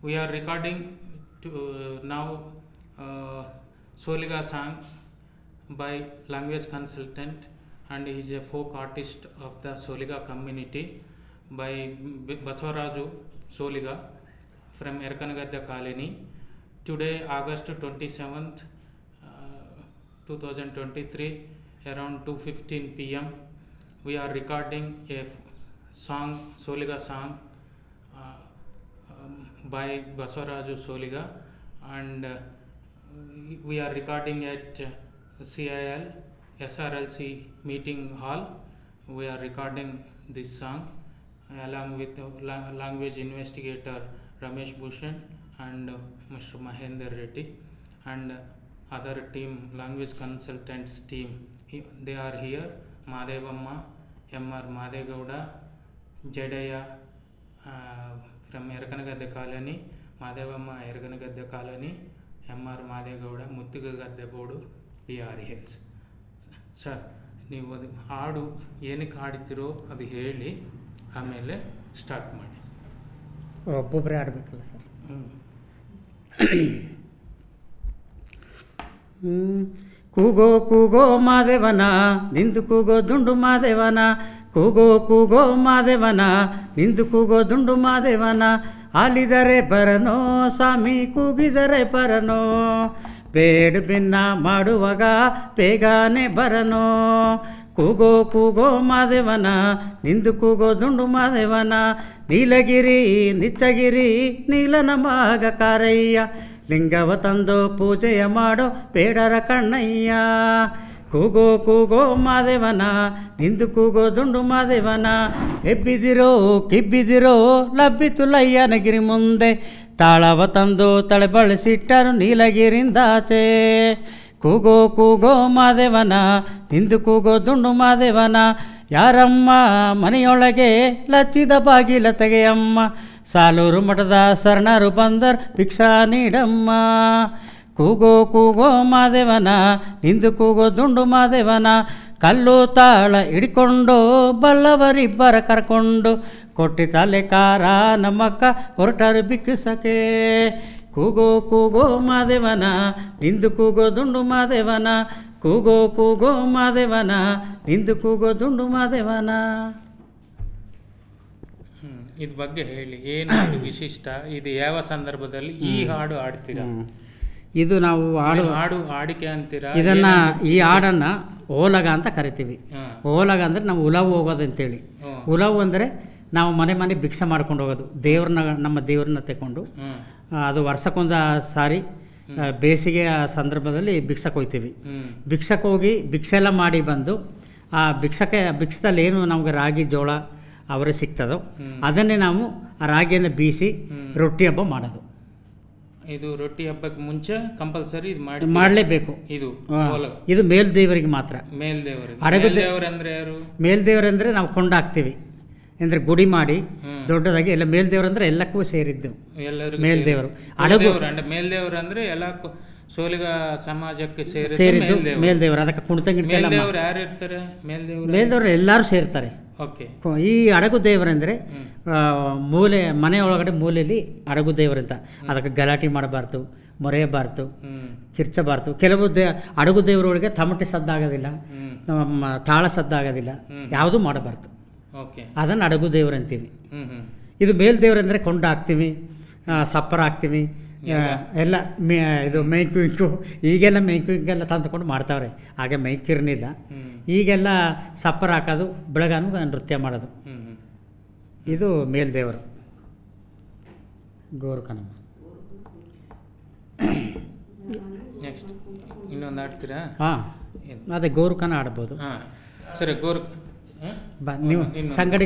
we are recording to now uh, Soliga song by language consultant and he is a folk artist of the Soliga community by B- Basavaraju Soliga from Erkanagadda colony. Today August 27th uh, 2023 around 2:15 pm we are recording a f- song Soliga song uh, um, by Basavaraju Soliga and uh, we are recording at uh, CIL SRLC meeting hall. We are recording this song along with uh, la- language investigator Ramesh Bhushan and uh, Mr. Mahendra Reddy and uh, other team language consultants team. He- They are here. Madevamma, M.R. Madegowda, Jadaya uh, from Erkanagadda colony, Madevamma Erkanagadda colony, M R Madegowda Muttigaddebodu D R hills sir ನೀವು ಅದು ಹಾಡು ಏನಕ್ಕೆ ಹಾಡ್ತಿರೋ ಅದು ಹೇಳಿ ಆಮೇಲೆ start ಮಾಡಿ ಒಬ್ಬೊಬ್ಬರೇ ಆಡಬೇಕಲ್ಲ sir ಹ್ಞೂ ಹ್ಮ್. ಕೂಗೋ ಕೂಗೋ ಮಾದೇವನ ನಿಂದು ಕೂಗೋ ದುಂಡು ಮಾದೇವನ ಕೂಗೋ ಕೂಗೋ ಮಾದೇವನ ನಿಂದು ಕೂಗೋ ದುಂಡು ಮಾದೇವನ ಆಲಿದರೆ ಬರನೋ ಸ್ವಾಮಿ ಕೂಗಿದರೆ ಬರನೋ ಬೇಡ ಭಿನ್ನ ಮಾಡುವಾಗ ಬೇಗನೆ ಬರನೋ ಕೂಗೋ ಕೂಗೋ ಮಾದೇವನ ನಿಂದು ಕೂಗೋ ದುಂಡು ಮಾದೇವನ ನೀಲಗಿರಿ ನಿಚ್ಚಗಿರಿ ನೀಲನ ಮಗ ಕಾರಯ್ಯ ಲಿಂಗವ ತಂದು ಪೂಜೆಯ ಮಾಡೋ ಬೇಡರ ಕಣ್ಣಯ್ಯ ಕೂಗೋ ಕೂಗೋ ಮಾದೇವನ ನಿಂದು ಕೂಗೋ ದುಂಡು ಮಾದೇವನ ಎಬ್ಬಿದಿರೋ ಕಿಬ್ಬಿದಿರೋ ಲಬ್ಬಿತು ಲಯ್ಯನಗಿರಿ ಮುಂದೆ ತಾಳವ ತಂದು ತಳೆ ಬಳಸಿಟ್ಟರು ನೀಲಗಿರಿಂದಾಚೆ ಕೂಗೋ ಕೂಗೋ ಮಾದೇವನ ನಿಂದು ಕೂಗೋ ದುಂಡು ಮಾದೇವನ ಯಾರಮ್ಮ ಮನೆಯೊಳಗೆ ಲಚ್ಚಿದ ಬಾಗಿಲ ತೆಗೆಯಮ್ಮ ಸಾಲೂರು ಮಠದ ಶರಣರು ಬಂದರ್ ಭಿಕ್ಷಾ ನೀಡಮ್ಮ ಕೂಗೋ ಕೂಗೋ ಮಾದೇವನ ನಿಂದು ಕೂಗೋ ದುಂಡು ಮಾದೇವನ ಕಲ್ಲು ತಾಳ ಹಿಡ್ಕೊಂಡು ಬಲ್ಲವರಿಬ್ಬರ ಕರ್ಕೊಂಡು ಕೊಟ್ಟಿ ತಲೆ ಕಾರ ನಮ್ಮಕ್ಕ ಹೊರಟರು ಬಿಕ್ಕಿಸಕೆ ಕೂಗೋ ಕೂಗೋ ಮಾದೇವನ ನಿಂದು ಕೂಗೋ ದುಂಡು ಮಾದೇವನ ಕೂಗೋ ಕೂಗೋ ಮಾದೇವನ ನಿಂದು ಕೂಗೋ ದುಂಡು ಮಾದೇವನ ಹ್ಞೂ ಇದ್ರ ಬಗ್ಗೆ ಹೇಳಿ ಏನು ಅದು ವಿಶಿಷ್ಟ ಇದು ಯಾವ ಸಂದರ್ಭದಲ್ಲಿ ಈ ಹಾಡು ಹಾಡ್ತೀರಾ ಹ್ಮ್. ಇದು ನಾವು ಹಾಡು ಏನು ಹಾಡು ಹಾಡಿಕೆ ಅಂತೀರಾ ಇದನ್ನ ಈ ಹಾಡನ್ನು ಓಲಗ ಅಂತ ಕರಿತೀವಿ ಹಾಂ ಓಲಗ ಅಂದರೆ ನಾವು ಉಲವು ಹೋಗೋದು ಅಂತೇಳಿ ಹ್ಞೂ ಉಲವು ಅಂದರೆ ನಾವು ಮನೆ ಮನೆ ಭಿಕ್ಷೆ ಮಾಡ್ಕೊಂಡು ಹೋಗೋದು ದೇವ್ರನ್ನ ನಮ್ಮ ದೇವ್ರನ್ನ ತಗೊಂಡು ಹ್ಞೂ ಆ, ಅದು ವರ್ಷಕ್ಕೊಂದು ಸಾರಿ ಆ, ಬೇಸಿಗೆಯ ಸಂದರ್ಭದಲ್ಲಿ ಭಿಕ್ಷಕ್ಕೆ ಹೋಗ್ತೀವಿ ಹ್ಞೂ ಭಿಕ್ಷಕ್ಕೆ ಹೋಗಿ ಭಿಕ್ಷೆ ಎಲ್ಲ ಮಾಡಿ ಬಂದು ಆ ಭಿಕ್ಷಕ್ಕೆ ಭಿಕ್ಷದಲ್ಲಿ ಏನು ನಮಗೆ ರಾಗಿ ಜೋಳ ಅವರೇ ಸಿಗ್ತದೋ ಹ್ಮ್. ಅದನ್ನೇ ನಾವು ಆ ರಾಗಿಯನ್ನು ಬೀಸಿ ಹ್ಮ್. ರೊಟ್ಟಿ ಹಬ್ಬ ಮಾಡೋದು ಇದು ರೊಟ್ಟಿ ಹಬ್ಬಕ್ಕೆ ಮುಂಚೆ ಕಂಪಲ್ಸರಿ ಇದು ಮಾಡಿ ಮಾಡಲೇಬೇಕು ಇದು ಆ, ಓಲಗ ಇದು ಮೇಲ್ದೇವರಿಗೆ ಮಾತ್ರ ಮೇಲ್ದೇವರು ಅಡಗು ದೇ- ಮೇಲ್ದೇವರು ಅಂದ್ರೆ ಯಾರು ಮೇಲ್ದೇವರಂದರೆ ನಾವು ಕೊಂಡಾಕ್ತೀವಿ ಅಂದರೆ ಗುಡಿ ಮಾಡಿ ಹ್ಮ್. ದೊಡ್ಡದಾಗಿ ಎಲ್ಲ ಮೇಲ್ದೇವರಂದ್ರೆ ಎಲ್ಲಕ್ಕೂ ಸೇರಿದ್ದು ಎಲ್ಲರಿಗೂ ಮೇಲ್ದೇವರು ಸೇರಿ- ಅಡಗು ಕುಲದೇವರು ಅಂದ್ರೆ ಮೇಲ್ದೇವರು ಅಂದ್ರೆ ಎಲ್ಲ ಕು- ಸೋಲಿಗ ಸಮಾಜಕ್ಕೆ ಸೇರಿದ ಸೇರಿದ್ದು ಮೇಲ್ದೇವರು ಮೇಲ್ದೇವರು ಅದಕ್ಕೆ ಕುಣಿತ ಗಿಣಿತ ಎಲ್ಲ ಮೇಲ್ದೇವರು ಯಾರು ಇರ್ತಾರೆ ಮೇಲ್ದೇವರು ಮೇಲ್ದೇವರು ಎಲ್ಲರೂ ಸೇರ್ತಾರೆ ಓಕೆ ಕೊ- ಈ ಅಡಗು ದೇವರೆಂದರೆ ಹ್ಮ್. ಆ, ಮೂಲೆ ಮನೆ ಒಳಗಡೆ ಮೂಲೆಯಲ್ಲಿ ಅಡಗು ದೇವರಂತ ಅದಕ್ಕೆ ಗಲಾಟೆ ಮಾಡಬಾರ್ದು ಮೊರೆಯಬಾರ್ದು ಹ್ಮ್ ಕಿರ್ಚಬಾರ್ದು ಕೆಲವು ದೇ ಅಡಗು ದೇವರೊಳಗೆ ತಮಟೆ ಸದ್ದಾಗೋದಿಲ್ಲ ಹ್ಮ್ ನಮ್ಮ ತಾಳ ಸದ್ದಾಗೋದಿಲ್ಲ ಹ್ಮ್. ಯಾವುದೂ ಮಾಡಬಾರ್ದು ಓಕೆ ಅದನ್ನು ಅಡಗು ದೇವರು ಅಂತೀವಿ ಹ್ಮ್ ಹ್ಮ್ ಇದು ಮೇಲ್ದೇವರಂದರೆ ಕೊಂಡ ಹಾಕ್ತೀವಿ ಆ, ಸಪ್ಪರ ಹಾಕ್ತೀವಿ ಆ, ಎಲ್ಲ ಮೇ ಇದು ಮೈಕು ಇಂಕು ಈಗೆಲ್ಲ ಮೈಕು ಇಂಕೆಲ್ಲ ತಂದುಕೊಂಡು ಮಾಡ್ತಾವ್ರೆ ಹಾಗೆ ಮೈಕಿರ್ನಿಲ್ಲ ಹ್ಮ್ ಈಗೆಲ್ಲ ಸಪ್ಪರ ಹಾಕೋದು ಬೆಳಗಾನು ನೃತ್ಯ ಮಾಡೋದು ಹ್ಮ್ ಹ್ಮ್ ಇದು ಮೇಲ್ದೇವರು ಗೋರುಕನಮ್ಮ ನೆಕ್ಸ್ಟ್ ಇನ್ನೊಂದು ಆಡ್ತೀರಾ ಹಾಂ ಏನು? ಅದೇ ಗೋರುಕನ ಆಡ್ಬೋದು ಹಾ ಸರಿ ಗೋರ್ ಹಾ? ಬ ನೀವು ಇನ್ನೊಂದು. ಸಂಗಡಿ